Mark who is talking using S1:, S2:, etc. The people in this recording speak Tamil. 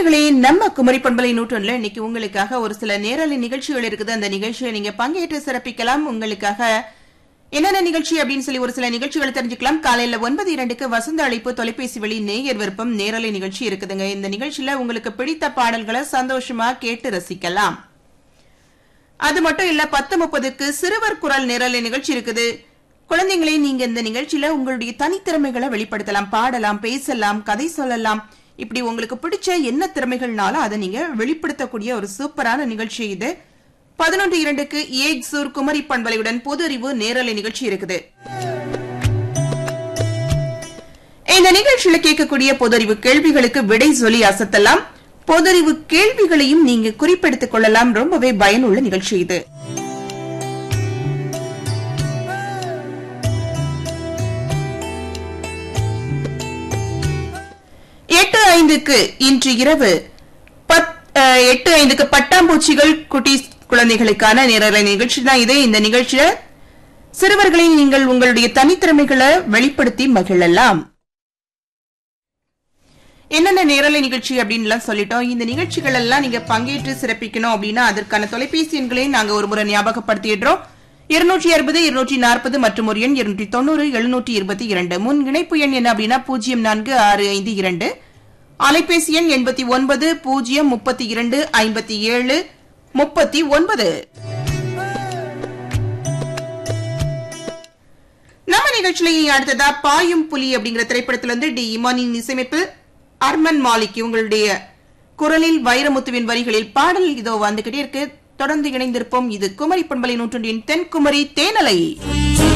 S1: நேயர்களே நம்ம குமரி பண்பலை நூற்றொன்ல இன்னைக்கு உங்களுக்காக ஒரு சில நேரலை நிகழ்ச்சிகள் இருக்குது அந்த நிகழ்ச்சியை நீங்க பங்கேற்று சிறப்பிக்கலாம் உங்களுக்காக என்னென்ன நிகழ்ச்சி அப்படின்னு சொல்லி ஒரு சில நிகழ்ச்சிகளை தெரிஞ்சுக்கலாம் காலையில ஒன்பது இரண்டுக்கு வசந்த அழைப்பு தொலைபேசி வழி நேயர் விருப்பம் நேரலை நிகழ்ச்சி இருக்குதுங்க இந்த நிகழ்ச்சியில உங்களுக்கு பிடித்த பாடல்களை சந்தோஷமா கேட்டு ரசிக்கலாம் அது மட்டும் இல்ல பத்து முப்பதுக்கு சிறுவர் குரல் நேரலை நிகழ்ச்சி இருக்குது குழந்தைங்களே நீங்க இந்த நிகழ்ச்சியில உங்களுடைய தனித்திறமைகளை வெளிப்படுத்தலாம் பாடலாம் பேசலாம் கதை சொல்லலாம் இப்படி உங்களுக்கு பிடிச்ச என்ன திறமைகள்னாலும் அதை நீங்க வெளிப்படுத்தக்கூடிய ஒரு சூப்பரான நிகழ்ச்சி இது பதினொன்று இரண்டுக்கு ஏக் சூர் குமரி பண்பலையுடன் பொது அறிவு நேரலை நிகழ்ச்சி இருக்குது இந்த நிகழ்ச்சியில கேட்கக்கூடிய பொதறிவு கேள்விகளுக்கு விடை சொல்லி அசத்தலாம் பொதறிவு கேள்விகளையும் நீங்க குறிப்பெடுத்துக் கொள்ளலாம் ரொம்பவே பயனுள்ள நிகழ்ச்சி இது எட்டு ஐந்துக்கு இன்று இரவு பத்- அஹ், எட்டு ஐந்துக்கு பட்டாம்பூச்சிகள் குட்டி குழந்தைகளுக்கான நேரலை நிகழ்ச்சி தான் இது இந்த நிகழ்ச்சியில சிறுவர்களை நீங்கள் உங்களுடைய தனித்திறமைகளை வெளிப்படுத்தி மகிழலாம் என்னென்ன நேரலை நிகழ்ச்சி அப்படின்லாம் சொல்லிட்டோம் இந்த நிகழ்ச்சிகள் எல்லாம் நீங்க பங்கேற்று சிறப்பிக்கணும் அப்படின்னா அதற்கான தொலைபேசி எண்களையும் நாங்க ஒரு முறை ஞாபகப்படுத்திடுறோம் இருநூற்றி அறுபது இருநூற்றி நாற்பது மற்றும் ஒரு எண் இருநூற்றி தொண்ணூறு எழுநூற்றி இருபத்தி இரண்டு முன் இணைப்பு எண் என்ன அப்படின்னா பூஜ்ஜியம் நான்கு ஆறு ஐந்து இரண்டு அலைபேசி எண் எண்பத்தி ஒன்பது பூஜ்ஜியம் முப்பத்தி இரண்டு ஐம்பத்தி ஏழு முப்பத்தி ஒன்பது நம்ம நிகழ்ச்சியிலேயே அடுத்ததா பாயும் புலி அப்படிங்கிற திரைப்படத்திலிருந்து டி இமானின் இசையமைப்பில் அர்மன் மாலிக் இவங்களுடைய குரலில் வைரமுத்துவின் வரிகளில் பாடல் இதோ வந்துகிட்டே இருக்கு தொடர்ந்து இணைந்திருப்போம் இது குமரி பண்பலை நூற்றொன்றின் தென்குமரி தேனலை